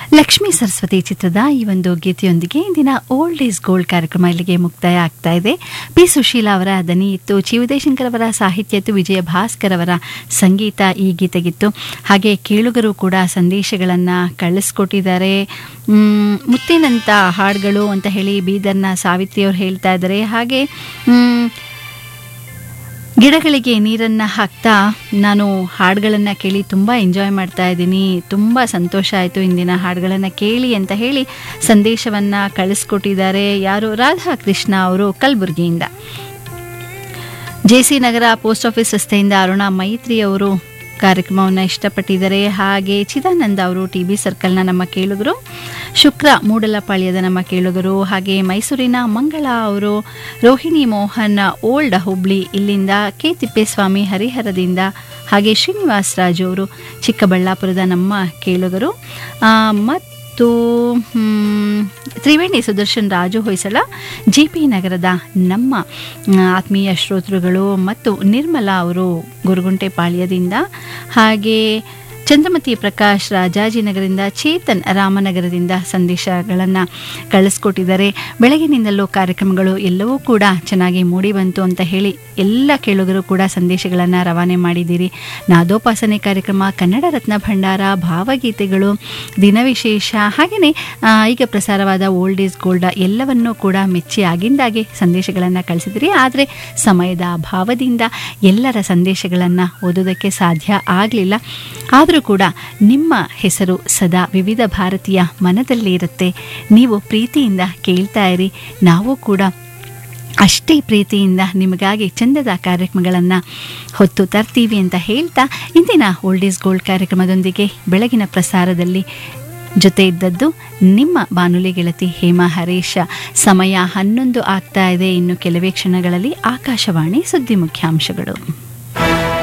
ಲಕ್ಷ್ಮೀ ಸರಸ್ವತಿ ಚಿತ್ರದ ಈ ಒಂದು ಗೀತೆಯೊಂದಿಗೆ ಇಂದಿನ ಓಲ್ಡ್ ಈಸ್ ಗೋಲ್ಡ್ ಕಾರ್ಯಕ್ರಮ ಇಲ್ಲಿಗೆ ಮುಕ್ತಾಯ ಆಗ್ತಾ ಇದೆ ಪಿ ಸುಶೀಲಾ ಅವರ ದನಿ ಇತ್ತು ಚಿ ಉದಯಶಂಕರ್ ಅವರ ಸಾಹಿತ್ಯ ಇತ್ತು ವಿಜಯ ಭಾಸ್ಕರ್ ಅವರ ಸಂಗೀತ ಈ ಗೀತೆಗಿತ್ತು ಹಾಗೆ ಕೇಳುಗರು ಕೂಡ ಸಂದೇಶಗಳನ್ನು ಕಳಿಸ್ಕೊಟ್ಟಿದ್ದಾರೆ ಮ್, ಮುತ್ತಿನಂಥ ಹಾಡುಗಳು ಅಂತ ಹೇಳಿ ಬೀದರ್ನ ಸಾವಿತ್ರಿಯವರು ಹೇಳ್ತಾ ಇದ್ದಾರೆ ಹಾಗೆ ಮ್, ಗಿಡಗಳಿಗೆ ನೀರನ್ನು ಹಾಕ್ತಾ ನಾನು ಹಾಡುಗಳನ್ನು ಕೇಳಿ ತುಂಬ ಎಂಜಾಯ್ ಮಾಡ್ತಾ ಇದ್ದೀನಿ ತುಂಬ ಸಂತೋಷ ಆಯಿತು ಇಂದಿನ ಹಾಡುಗಳನ್ನು ಕೇಳಿ ಅಂತ ಹೇಳಿ ಸಂದೇಶವನ್ನು ಕಳಿಸ್ಕೊಟ್ಟಿದ್ದಾರೆ ಯಾರು ರಾಧಾಕೃಷ್ಣ ಅವರು ಕಲಬುರಗಿಯಿಂದ J C Nagar post office ರಸ್ತೆಯಿಂದ ಅರುಣಾ ಮೈತ್ರಿ ಅವರು ಕಾರ್ಯಕ್ರಮವನ್ನು ಇಷ್ಟಪಟ್ಟಿದ್ದಾರೆ ಹಾಗೆ ಚಿದಾನಂದ ಅವರು ಟಿ ಬಿ ಸರ್ಕಲ್ನ ನಮ್ಮ ಕೇಳುಗರು ಶುಕ್ರ ಮೂಡಲಪಾಳ್ಯದ ನಮ್ಮ ಕೇಳುಗರು ಹಾಗೆ ಮೈಸೂರಿನ ಮಂಗಳ ಅವರು ರೋಹಿಣಿ ಮೋಹನ್ ಓಲ್ಡ್ ಹುಬ್ಳಿ ಇಲ್ಲಿಂದ ಕೆ ತಿಪ್ಪೇಸ್ವಾಮಿ ಹರಿಹರದಿಂದ ಹಾಗೆ ಶ್ರೀನಿವಾಸ್ ರಾಜು ಅವರು ಚಿಕ್ಕಬಳ್ಳಾಪುರದ ನಮ್ಮ ಕೇಳುಗರು ಆ, ಮತ್ತು ಮ್, ತ್ರಿವೇಣಿ ಸುದರ್ಶನ್ ರಾಜು ಹೊಯ್ಸಳ ಜೆ ಪಿ ನಗರದ ನಮ್ಮ ಆ, ಆತ್ಮೀಯ ಶ್ರೋತೃಗಳು ಮತ್ತು ನಿರ್ಮಲಾ ಅವರು ಗುರುಗುಂಟೆಪಾಳ್ಯದಿಂದ ಹಾಗೆ ಚಂದ್ರಮತಿ ಪ್ರಕಾಶ್ ರಾಜಾಜಿನಗರದಿಂದ ಚೇತನ್ ರಾಮನಗರದಿಂದ ಸಂದೇಶಗಳನ್ನು ಕಳಿಸ್ಕೊಟ್ಟಿದ್ದಾರೆ ಬೆಳಗಿನಿಂದಲೂ ಕಾರ್ಯಕ್ರಮಗಳು ಎಲ್ಲವೂ ಕೂಡ ಚೆನ್ನಾಗಿ ಮೂಡಿ ಬಂತು ಅಂತ ಹೇಳಿ ಎಲ್ಲ ಕೇಳುಗರು ಕೂಡ ಸಂದೇಶಗಳನ್ನು ರವಾನೆ ಮಾಡಿದ್ದೀರಿ ನಾದೋಪಾಸನೆ ಕಾರ್ಯಕ್ರಮ ಕನ್ನಡ ರತ್ನ ಭಂಡಾರ ಭಾವಗೀತೆಗಳು ದಿನವಿಶೇಷ ಹಾಗೆಯೇ ಆ, ಈಗ ಪ್ರಸಾರವಾದ ಓಲ್ಡ್ ಈಸ್ ಗೋಲ್ಡ್ ಎಲ್ಲವನ್ನೂ ಕೂಡ ಮೆಚ್ಚಿ ಆಗಿಂದಾಗೆ ಸಂದೇಶಗಳನ್ನು ಕಳಿಸಿದಿರಿ ಆದರೆ ಸಮಯದ ಅಭಾವದಿಂದ ಎಲ್ಲರ ಸಂದೇಶಗಳನ್ನು ಓದೋದಕ್ಕೆ ಸಾಧ್ಯ ಆಗಲಿಲ್ಲ ಆದರೂ ಕೂಡ ನಿಮ್ಮ ಹೆಸರು ಸದಾ ವಿವಿಧ ಭಾರತೀಯ ಮನದಲ್ಲಿ ಇರುತ್ತೆ ನೀವು ಪ್ರೀತಿಯಿಂದ ಕೇಳ್ತಾ ಇರಿ ನಾವು ಕೂಡ ಅಷ್ಟೇ ಪ್ರೀತಿಯಿಂದ ನಿಮಗಾಗಿ ಚಂದದ ಕಾರ್ಯಕ್ರಮಗಳನ್ನು ಹೊತ್ತು ತರ್ತೀವಿ ಅಂತ ಹೇಳ್ತಾ ಇಂದಿನ ಓಲ್ಡ್ ಈಸ್ ಗೋಲ್ಡ್ ಕಾರ್ಯಕ್ರಮದೊಂದಿಗೆ ಬೆಳಗಿನ ಪ್ರಸಾರದಲ್ಲಿ ಜೊತೆ ಇದ್ದದ್ದು ನಿಮ್ಮ ಬಾನುಲಿ ಗೆಳತಿ ಹೇಮಾ ಹರೀಶ ಸಮಯ ಹನ್ನೊಂದು ಆಗ್ತಾ ಇದೆ ಇನ್ನು ಕೆಲವೇ ಕ್ಷಣಗಳಲ್ಲಿ ಆಕಾಶವಾಣಿ ಸುದ್ದಿ ಮುಖ್ಯಾಂಶಗಳು